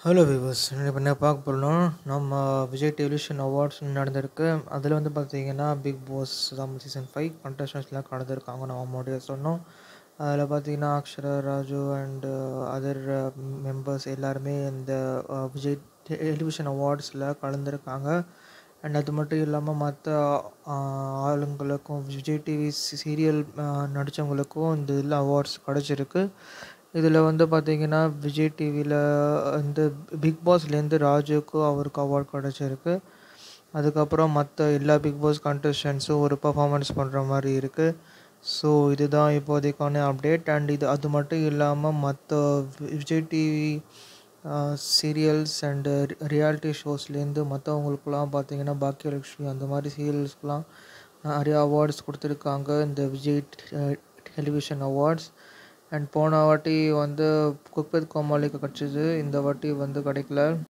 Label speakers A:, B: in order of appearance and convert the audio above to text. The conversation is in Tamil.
A: ஹலோ வியூவர்ஸ் இப்போ என்ன பார்க்க போகிறோம்னா நம்ம விஜய் டெலிவிஷன் அவார்ட்ஸ் நடந்திருக்கு அதில் வந்து பார்த்தீங்கன்னா Bigg Boss Tamil season five கண்டஸ்டன்ஸ்லாம் கலந்துருக்காங்க நம்ம முன்னாடியே சொன்னோம் அதில் பார்த்தீங்கன்னா Akshara Raju and other members எல்லாருமே இந்த அஹ், விஜய் டெலிவிஷன் அவார்ட்ஸில் கலந்துருக்காங்க அண்ட் அது மட்டும் இல்லாமல் மற்ற ஆளுங்களுக்கும் விஜய் டிவி சீரியல் நடித்தவங்களுக்கும் இந்த இதில் அவார்ட்ஸ் கிடச்சிருக்கு இதில் வந்து பார்த்தீங்கன்னா விஜய் டிவியில் வந்து பிக் பாஸ்லேருந்து ராஜுக்கு அவருக்கு அவார்ட் கிடச்சிருக்கு அதுக்கப்புறம் மற்ற எல்லா பிக் பாஸ் கண்டஸ்டன்ஸும் ஒரு பர்ஃபார்மன்ஸ் பண்ணுற மாதிரி இருக்குது ஸோ இதுதான் இப்போதைக்கான அப்டேட் அண்ட் இது அது மட்டும் இல்லாமல் மற்ற Vijay TV serials and reality ஷோஸ்லேருந்து மற்றவங்களுக்குலாம் பார்த்தீங்கன்னா பாக்கியலட்சுமி அந்த மாதிரி சீரியல்ஸ்க்குலாம் நிறையா அவார்ட்ஸ் கொடுத்துருக்காங்க இந்த விஜய் டெலிவிஷன் அவார்ட்ஸ் அண்ட் போன வாட்டி வந்து குக் வித் கோமாளிக்கு கிடச்சிது இந்த வாட்டி வந்து கிடைக்கல